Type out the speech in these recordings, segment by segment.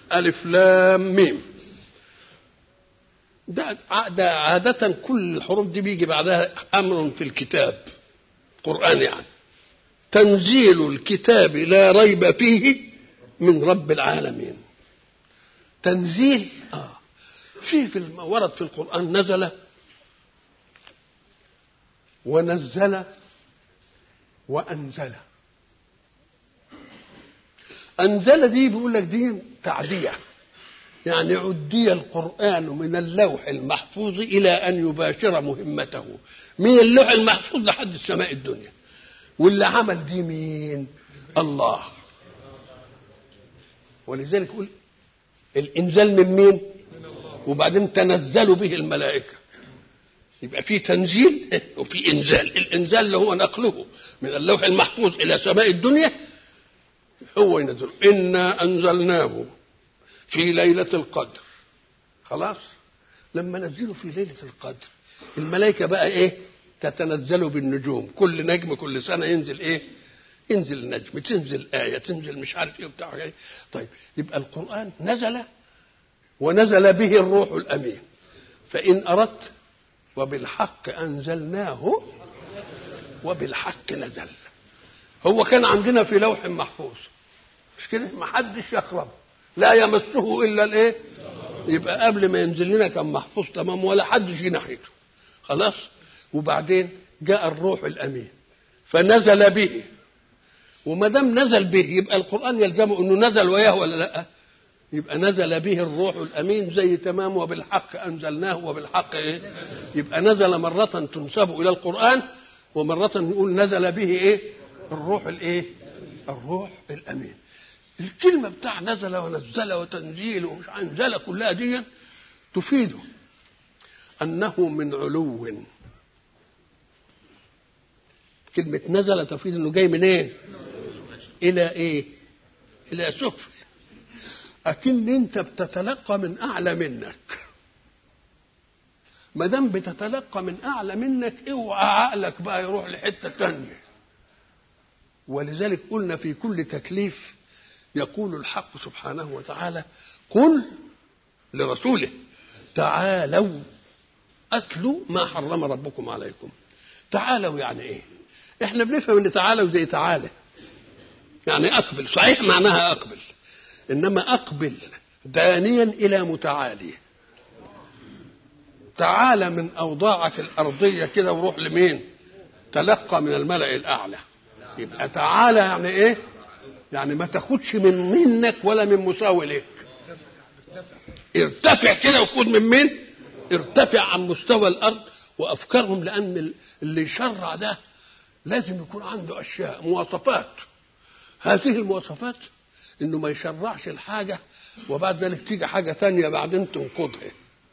ألف لام ميم ده ده عادة كل الحروف دي بيجي بعدها أمر في الكتاب قرآن يعني تنزيل الكتاب لا ريب فيه من رب العالمين تنزيل آه في في الم- ورد في القرآن نزل ونزل وأنزل أنزل دي بيقول لك دي تعدية يعني عدي القرآن من اللوح المحفوظ إلى أن يباشر مهمته من اللوح المحفوظ لحد السماء الدنيا واللي عمل دي مين الله ولذلك يقول الإنزال من مين وبعدين تنزل به الملائكة يبقى في تنزيل وفي إنزال الإنزال اللي هو نقله من اللوح المحفوظ إلى سماء الدنيا هو ينزل إنا أنزلناه في ليلة القدر خلاص لما نزلوا في ليلة القدر الملائكة بقى إيه تتنزل بالنجوم كل نجم كل سنة ينزل إيه ينزل نجم تنزل آية تنزل مش عارف إيه وبتاع إيه طيب يبقى القرآن نزل ونزل به الروح الأمين فإن أردت وبالحق أنزلناه وبالحق نزل هو كان عندنا في لوح محفوظ مش كده ما حدش يقرب لا يمسه الا الايه يبقى قبل ما ينزل لنا كان محفوظ تمام ولا حد يجي ناحيته خلاص وبعدين جاء الروح الامين فنزل به وما دام نزل به يبقى القران يلزمه انه نزل وياه ولا لا يبقى نزل به الروح الامين زي تمام وبالحق انزلناه وبالحق ايه يبقى نزل مره تنسب الى القران ومره نقول نزل به ايه الروح الايه الروح الامين الكلمه بتاع نزل ونزل وتنزيل ومش انزل كلها دي تفيد انه من علو كلمه نزل تفيد انه جاي منين إيه؟ الى ايه الى سفل اكن انت بتتلقى من اعلى منك ما دام بتتلقى من اعلى منك اوعى عقلك بقى يروح لحته تانيه ولذلك قلنا في كل تكليف يقول الحق سبحانه وتعالى قل لرسوله تعالوا اتلوا ما حرم ربكم عليكم تعالوا يعني ايه احنا بنفهم ان تعالوا زي تعالى يعني اقبل صحيح معناها اقبل انما اقبل دانيا الى متعالي تعالى من اوضاعك الارضيه كده وروح لمين تلقى من الملا الاعلى يبقى تعالى يعني ايه يعني ما تاخدش من منك ولا من مساوي لك ارتفع كده وخد من مين ارتفع عن مستوى الارض وافكارهم لان اللي يشرع ده لازم يكون عنده اشياء مواصفات هذه المواصفات انه ما يشرعش الحاجه وبعد ذلك تيجي حاجه ثانيه بعدين تنقضها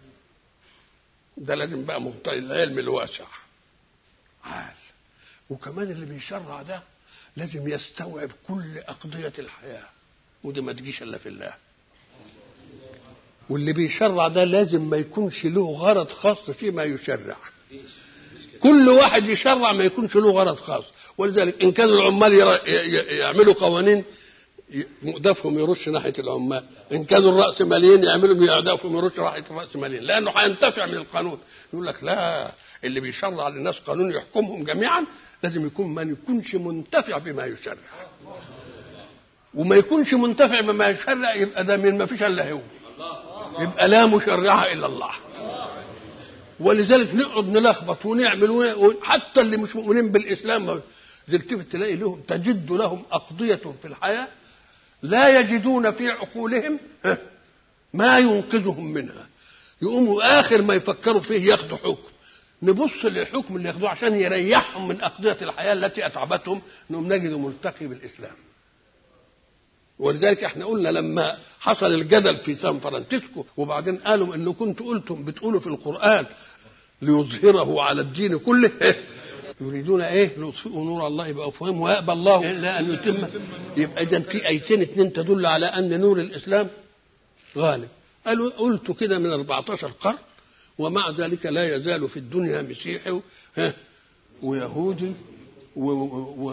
ده لازم بقى مبطل العلم الواسع عال وكمان اللي بيشرع ده لازم يستوعب كل أقضية الحياة ودي ما تجيش إلا في الله واللي بيشرع ده لازم ما يكونش له غرض خاص فيما يشرع كل واحد يشرع ما يكونش له غرض خاص ولذلك إن كان العمال يعملوا قوانين مؤدفهم يرش ناحية العمال إن كانوا الرأسماليين يعملوا أهدافهم يرش ناحية الرأسماليين لأنه هينتفع من القانون يقول لك لا اللي بيشرع للناس قانون يحكمهم جميعا لازم يكون ما يكونش منتفع بما يشرع وما يكونش منتفع بما يشرع يبقى ده من ما فيش الا هو يبقى لا مشرع الا الله ولذلك نقعد نلخبط ونعمل حتى اللي مش مؤمنين بالاسلام تكتب تلاقي لهم تجد لهم اقضيه في الحياه لا يجدون في عقولهم ما ينقذهم منها يقوموا اخر ما يفكروا فيه ياخدوا حكم نبص للحكم اللي ياخدوه عشان يريحهم من أقضية الحياة التي أتعبتهم أنهم نجد ملتقي بالإسلام ولذلك احنا قلنا لما حصل الجدل في سان فرانسيسكو وبعدين قالوا انه كنت قلتم بتقولوا في القرآن ليظهره على الدين كله يريدون ايه ليطفئوا نور الله بافواههم ويأبى الله الا ان يتم يبقى اذا في ايتين اثنين تدل على ان نور الاسلام غالب قالوا قلت كده من 14 قرن ومع ذلك لا يزال في الدنيا مسيحي ويهودي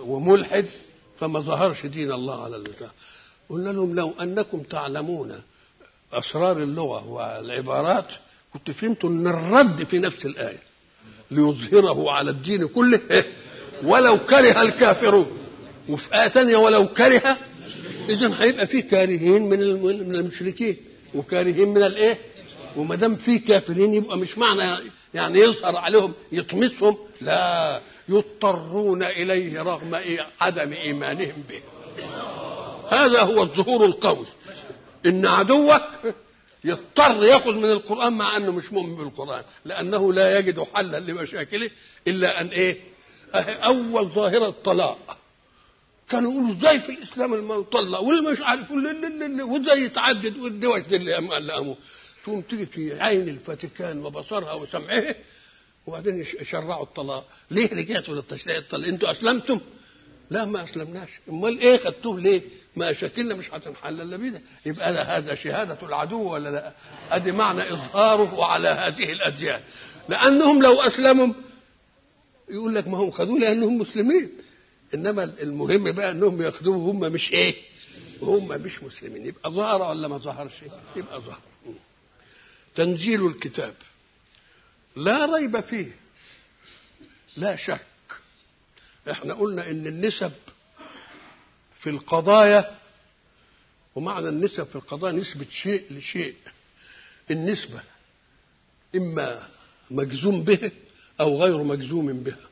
وملحد فما ظهرش دين الله على البتاع قلنا لهم لو انكم تعلمون اسرار اللغه والعبارات كنت فهمت ان الرد في نفس الايه ليظهره على الدين كله ولو كره الكافرون وفي ايه ثانيه ولو كره اذا هيبقى في كارهين من من المشركين وكارهين من الايه وما دام في كافرين يبقى مش معنى يعني يظهر عليهم يطمسهم لا يضطرون اليه رغم عدم ايمانهم به هذا هو الظهور القوي ان عدوك يضطر ياخذ من القران مع انه مش مؤمن بالقران لانه لا يجد حلا لمشاكله الا ان ايه اول ظاهره الطلاق كانوا يقولوا ازاي في الاسلام المال طلق واللي مش عارف وازاي يتعدد والدوش دي اللي قاموا تقوم تيجي في عين الفاتيكان وبصرها وسمعها وبعدين يشرعوا الطلاق ليه رجعتوا للتشريع الطلاق انتوا اسلمتم لا ما اسلمناش امال ايه خدتوه ليه ما شكلنا مش هتنحل الا بيده يبقى هذا شهاده العدو ولا لا ادي معنى اظهاره على هذه الاديان لانهم لو اسلموا يقول لك ما هم خدوه لانهم مسلمين انما المهم بقى انهم ياخدوه هم مش ايه هم مش مسلمين يبقى ظهر ولا ما ظهرش يبقى ظهر تنزيل الكتاب لا ريب فيه لا شك احنا قلنا ان النسب في القضايا ومعنى النسب في القضايا نسبة شيء لشيء النسبة إما مجزوم به أو غير مجزوم بها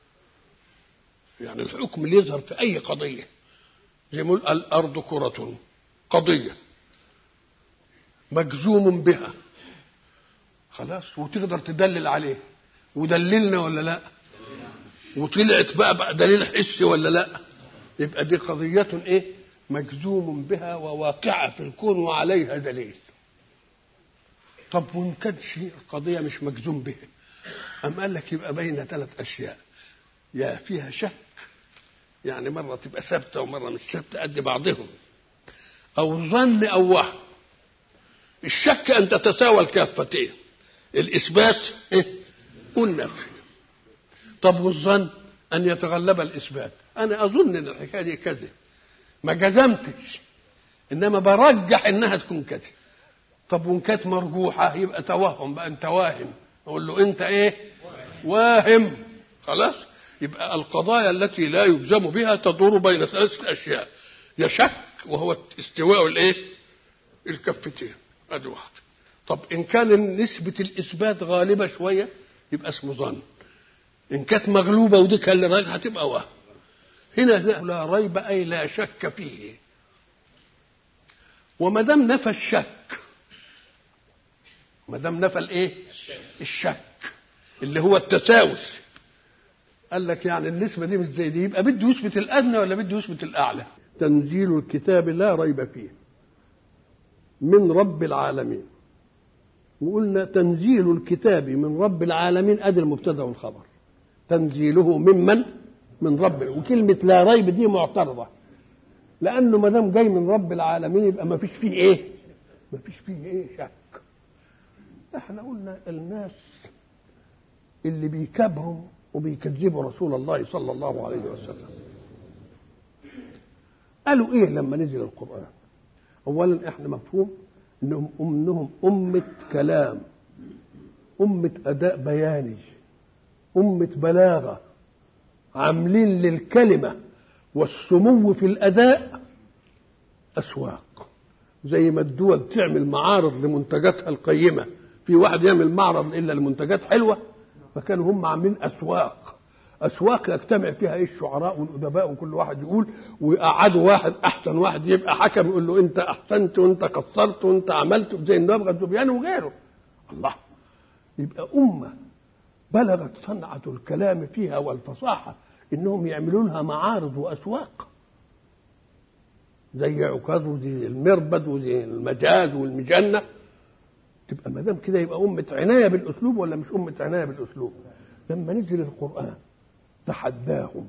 يعني الحكم اللي يظهر في أي قضية زي ما الأرض كرة قضية مجزوم بها خلاص وتقدر تدلل عليه ودللنا ولا لا وطلعت بقى, بقى دليل حسي ولا لا يبقى دي قضية ايه مجزوم بها وواقعة في الكون وعليها دليل طب وان كانت شيء القضية مش مجزوم بها أم قال لك يبقى بين ثلاث أشياء يا فيها شك يعني مرة تبقى ثابتة ومرة مش ثابتة قد بعضهم أو ظن أو وهم الشك أن تتساوى الكافتين الإثبات إيه؟ والنفي طب والظن أن يتغلب الإثبات أنا أظن أن الحكاية دي كذب ما جزمتش إنما برجح إنها تكون كذب طب وإن كانت مرجوحة يبقى توهم بقى أنت واهم أقول له أنت إيه واهم خلاص يبقى القضايا التي لا يجزم بها تدور بين ثلاثة أشياء يا شك وهو استواء الإيه الكفتين ادي واحده طب ان كان نسبه الاثبات غالبه شويه يبقى اسمه ظن ان كانت مغلوبه ودي كان اللي راجعه تبقى وهم هنا لا ريب اي لا شك فيه وما دام نفى الشك ما دام نفى الايه الشك اللي هو التساوي قال لك يعني النسبه دي مش زي دي يبقى بده يثبت الادنى ولا بده يثبت الاعلى تنزيل الكتاب لا ريب فيه من رب العالمين وقلنا تنزيل الكتاب من رب العالمين ادي المبتدا والخبر تنزيله ممن من رب وكلمه لا ريب دي معترضه لانه ما دام جاي من رب العالمين يبقى ما فيش فيه ايه ما فيش فيه ايه شك احنا قلنا الناس اللي بيكبروا وبيكذبوا رسول الله صلى الله عليه وسلم قالوا ايه لما نزل القران اولا احنا مفهوم انهم انهم امه كلام امه اداء بياني امه بلاغه عاملين للكلمه والسمو في الاداء اسواق زي ما الدول تعمل معارض لمنتجاتها القيمه في واحد يعمل معرض الا لمنتجات حلوه فكانوا هم عاملين اسواق اسواق يجتمع فيها ايه الشعراء والادباء وكل واحد يقول ويقعدوا واحد احسن واحد يبقى حكم يقول له انت احسنت وانت قصرت وانت عملت زي النبغه الذبيان وغيره الله يبقى امه بلغت صنعه الكلام فيها والفصاحه انهم يعملوا لها معارض واسواق زي عكاظ وزي المربد وزي المجاز والمجنه تبقى ما دام كده يبقى امه عنايه بالاسلوب ولا مش امه عنايه بالاسلوب لما نزل القران تحداهم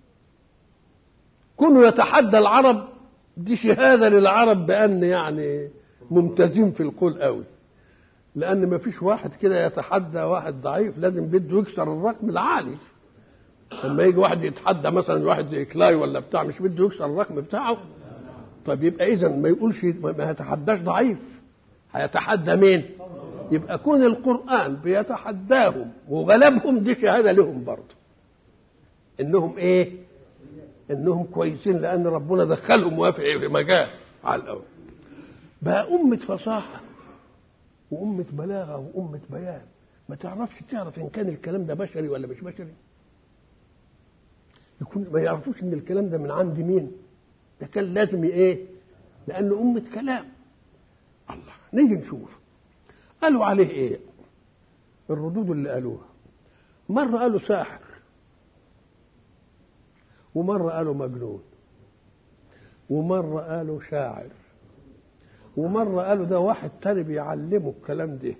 كونوا يتحدى العرب دي شهادة للعرب بأن يعني ممتازين في القول قوي لأن ما فيش واحد كده يتحدى واحد ضعيف لازم بده يكسر الرقم العالي لما يجي واحد يتحدى مثلا واحد زي كلاي ولا بتاع مش بده يكسر الرقم بتاعه طيب يبقى إذا ما يقولش ما يتحداش ضعيف هيتحدى مين يبقى كون القرآن بيتحداهم وغلبهم دي شهادة لهم برضه انهم ايه انهم كويسين لان ربنا دخلهم وافق في مجال على الاول بقى أمة فصاحة وأمة بلاغة وأمة بيان ما تعرفش تعرف إن كان الكلام ده بشري ولا مش بشري يكون ما يعرفوش إن الكلام ده من عند مين ده كان لازم إيه لأنه أمة كلام الله نيجي نشوف قالوا عليه إيه الردود اللي قالوها مرة قالوا ساحر ومرة قالوا مجنون ومرة قالوا شاعر ومرة قالوا ده واحد تاني بيعلمه الكلام ده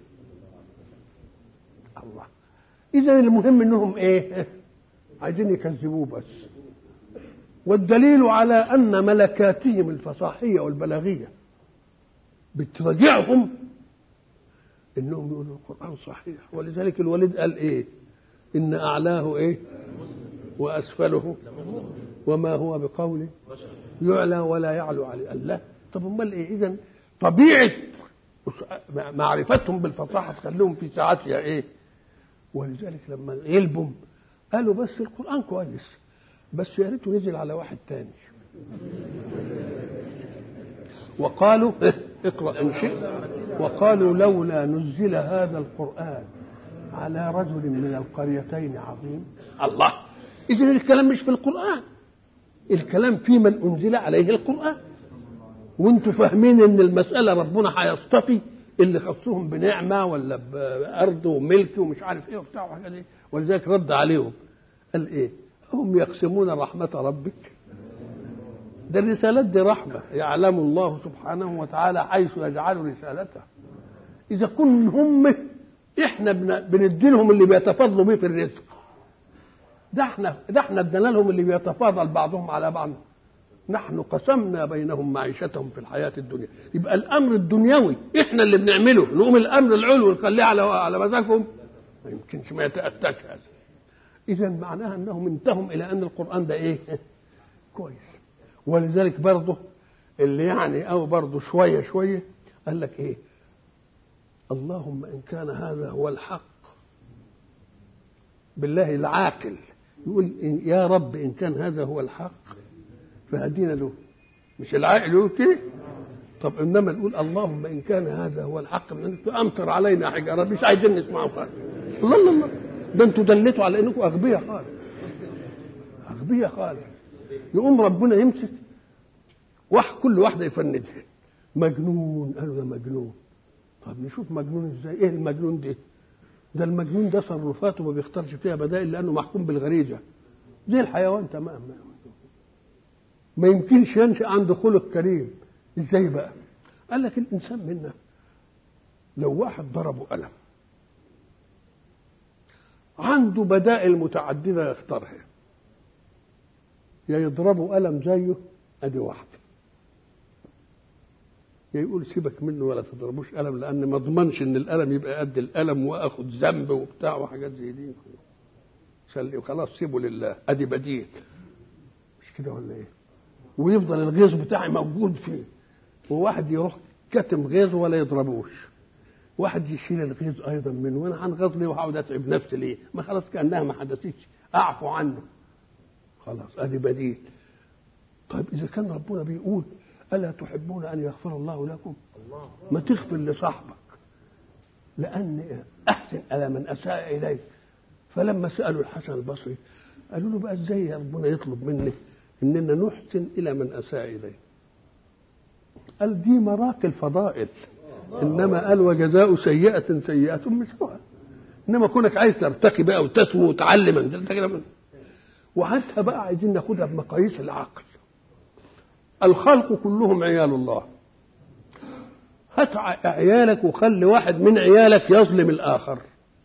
الله إذا المهم إنهم إيه عايزين يكذبوه بس والدليل على أن ملكاتهم الفصاحية والبلاغية بترجعهم إنهم يقولوا القرآن صحيح ولذلك الوليد قال إيه إن أعلاه إيه وأسفله وما هو بقول يعلى ولا يعلو عليه قال لا طب امال ايه اذا طبيعه معرفتهم بالفصاحه تخليهم في ساعتها ايه ولذلك لما يلبم قالوا بس القران كويس بس يا ريته نزل على واحد تاني وقالوا اقرا ان شئت وقالوا لولا نزل هذا القران على رجل من القريتين عظيم الله اذا الكلام مش في القران الكلام في من انزل عليه القران وانتوا فاهمين ان المساله ربنا هيصطفي اللي خصهم بنعمه ولا بارض وملك ومش عارف ايه وبتاع وحاجات ايه ولذلك رد عليهم قال ايه هم يقسمون رحمه ربك ده الرسالات دي رحمه يعلم الله سبحانه وتعالى حيث يجعل رسالته اذا كن هم احنا بندي لهم اللي بيتفضلوا بيه في الرزق ده احنا ده احنا ادينا لهم اللي بيتفاضل بعضهم على بعض نحن قسمنا بينهم معيشتهم في الحياة الدنيا يبقى الأمر الدنيوي إحنا اللي بنعمله نقوم الأمر العلوي نخليه على على مزاجهم ما يمكنش ما يتأتاش هذا إذا معناها أنهم انتهوا إلى أن القرآن ده إيه كويس ولذلك برضه اللي يعني أو برضه شوية شوية قال لك إيه اللهم إن كان هذا هو الحق بالله العاقل يقول يا رب إن كان هذا هو الحق فهدينا له مش العاقل يقول كده طب انما نقول اللهم ان كان هذا هو الحق من انك امطر علينا حجاره مش عايزين نسمعه خالص الله الله الله ده انتوا دلتوا على انكم اغبياء خالص اغبياء خالص يقوم ربنا يمسك واحد كل واحده يفندها مجنون قالوا ده مجنون طب نشوف مجنون ازاي ايه المجنون ده ده المجنون ده تصرفاته ما بيختارش فيها بدائل لانه محكوم بالغريزه زي الحيوان تماما ما يمكنش ينشا عنده خلق كريم ازاي بقى قال لك الانسان منا لو واحد ضربه قلم عنده بدائل متعدده يختارها يا يضربه قلم زيه ادي واحده يا يقول سيبك منه ولا تضربوش قلم لان ما اضمنش ان القلم يبقى قد القلم واخد ذنب وبتاع وحاجات زي دي سلي وخلاص سيبه لله ادي بديل مش كده ولا ايه ويفضل الغيظ بتاعي موجود فيه وواحد يروح كتم غيظه ولا يضربوش واحد يشيل الغيظ ايضا منه وانا هنغض ليه وهقعد اتعب نفسي ليه ما خلاص كانها ما حدثتش اعفو عنه خلاص ادي بديل طيب اذا كان ربنا بيقول الا تحبون ان يغفر الله لكم ما تغفر لصاحبك لان احسن الى من اساء اليك فلما سالوا الحسن البصري قالوا له بقى ازاي يا ربنا يطلب منك اننا نحسن الى من اساء اليه قال دي مراك الفضائل انما قال وجزاء سيئه سيئه مثلها انما كونك عايز ترتقي بقى وتسمو وتعلم انت كده وحتى بقى عايزين ناخدها بمقاييس العقل الخلق كلهم عيال الله هات عيالك وخلي واحد من عيالك يظلم الاخر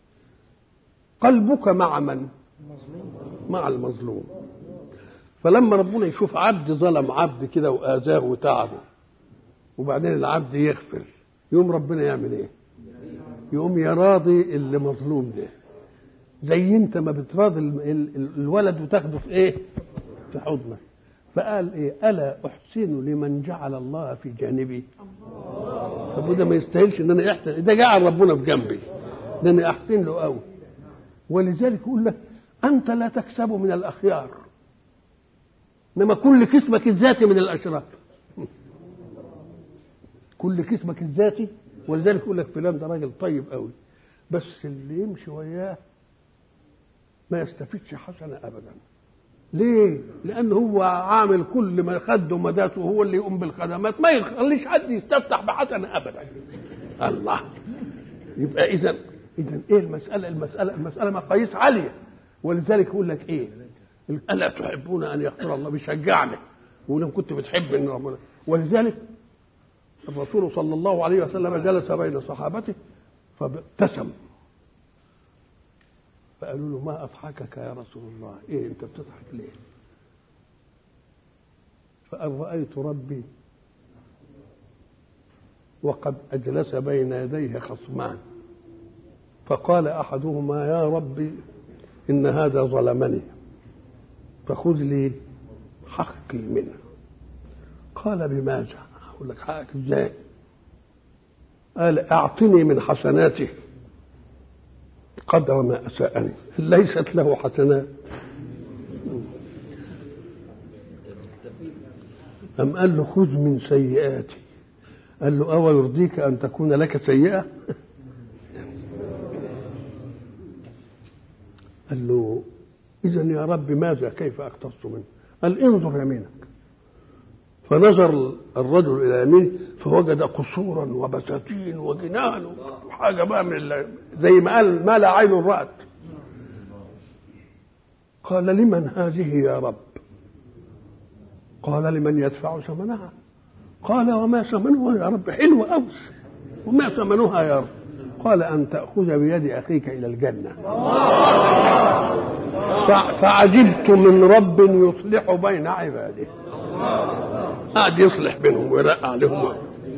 قلبك مع من مع المظلوم فلما ربنا يشوف عبد ظلم عبد كده واذاه وتعبه وبعدين العبد يغفر يوم ربنا يعمل ايه يقوم يراضي اللي مظلوم ده زي انت ما بتراضي الولد وتاخده في ايه في حضنك فقال ايه الا احسن لمن جعل الله في جانبي طب وده ما يستاهلش ان انا احسن ده جعل ربنا بجنبي ده انا احسن له قوي ولذلك يقول لك انت لا تكسب من الاخيار انما كل كسبك الذاتي من الاشرار كل كسبك الذاتي ولذلك يقول لك فلان ده راجل طيب قوي بس اللي يمشي وياه ما يستفيدش حسنه ابدا ليه؟ لأنه هو عامل كل ما خده مداته وهو اللي يقوم بالخدمات ما يخليش حد يستفتح بحسنة أبدا. الله يبقى إذا إذا إيه المسألة؟ المسألة المسألة مقاييس عالية ولذلك يقول لك إيه؟ ألا تحبون أن يغفر الله بيشجعني ولو كنت بتحب إن ربنا ولذلك الرسول صلى الله عليه وسلم جلس بين صحابته فابتسم فقالوا له ما أضحكك يا رسول الله إيه أنت بتضحك ليه فقال رأيت ربي وقد أجلس بين يديه خصمان فقال أحدهما يا ربي إن هذا ظلمني فخذ لي حقي منه قال بماذا أقول لك حقك إزاي قال أعطني من حسناته قدر ما أساءني ليست له حسنات أم قال له خذ من سيئاتي قال له أو يرضيك أن تكون لك سيئة قال له إذا يا رب ماذا كيف أقتص منه قال انظر يمينك فنظر الرجل إلى يمينه فوجد قصورا وبساتين وجنان وحاجة بقى من زي ما قال ما لا عين رأت قال لمن هذه يا رب قال لمن يدفع ثمنها قال وما ثمنها يا رب حلو أوي وما ثمنها يا رب قال أن تأخذ بيد أخيك إلى الجنة فعجبت من رب يصلح بين عباده قاعد يصلح بينهم ويرقع عليهم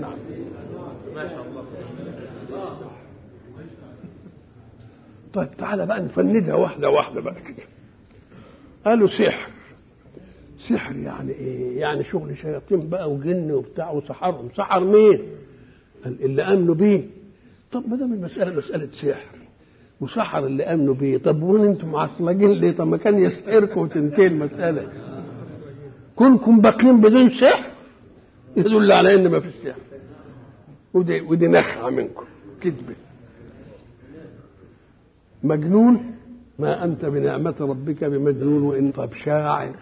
طيب تعالى بقى نفندها واحده واحده بقى كده قالوا سحر سحر يعني ايه يعني شغل شياطين بقى وجن وبتاع وسحرهم سحر مين اللي امنوا بيه طب ما دام المساله مساله سحر وسحر اللي امنوا بيه طب وين انتم معصلجين ليه طب ما كان يسحركم وتنتهي المساله كونكم باقيين بدون سحر يدل على ان ما فيش سحر ودي ودي نخعه منكم كذبه مجنون ما انت بنعمه ربك بمجنون وان طب شاعر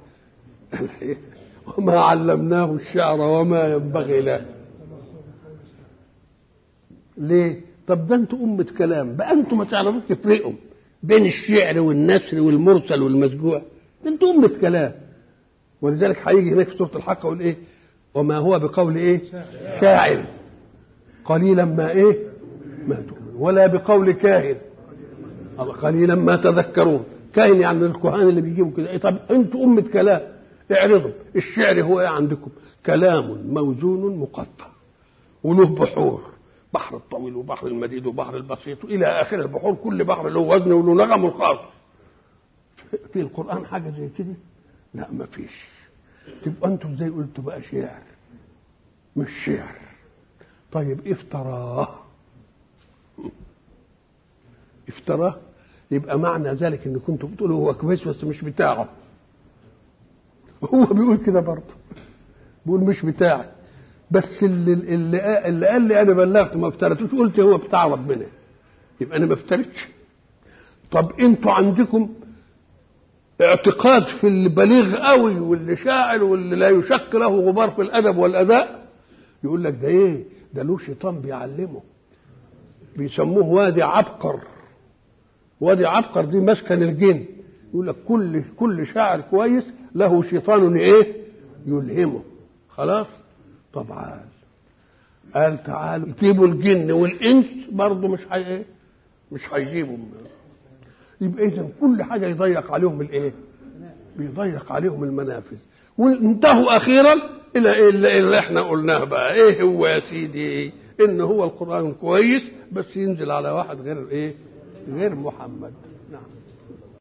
وما علمناه الشعر وما ينبغي له ليه طب ده انتوا أمة كلام بقى انتوا ما تعرفوش تفرقوا بين الشعر والنثر والمرسل والمسجوع ده انتوا أمة كلام ولذلك هيجي هناك في سورة الحق يقول ايه وما هو بقول ايه شاعر قليلا ما ايه ما تؤمن ولا بقول كاهن قليلا ما تذكرون كاهن يعني الكهان اللي بيجيبوا كده إيه طب انتوا أمة كلام اعرضوا الشعر هو ايه عندكم كلام موزون مقطع وله بحور بحر الطويل وبحر المديد وبحر البسيط الى اخر البحور كل بحر له وزن وله نغم الخاص في القران حاجه زي كده لا ما فيش تبقى انتم ازاي قلتوا بقى شعر مش شعر طيب افتراه افتراه يبقى معنى ذلك ان كنتوا بتقولوا هو كويس بس مش بتاعه هو بيقول كده برضه بيقول مش بتاعي بس اللي اللي, اللي قال لي انا بلغت ما افتريتوش قلت هو بتاع ربنا يبقى انا ما افتريتش طب انتوا عندكم اعتقاد في اللي بليغ قوي واللي شاعر واللي لا يشك له غبار في الادب والاداء يقول لك ده ايه ده له شيطان بيعلمه بيسموه وادي عبقر وادي عبقر دي مسكن الجن يقول لك كل كل شاعر كويس له شيطان ايه يلهمه خلاص طبعا قال تعالوا جيبوا الجن والانس برضه مش حي ايه مش هيجيبوا يبقى اذا كل حاجه يضيق عليهم الايه بيضيق عليهم المنافذ وانتهوا اخيرا الى ايه اللي احنا قلناه بقى ايه هو يا سيدي ان هو القران كويس بس ينزل على واحد غير ايه غير محمد نعم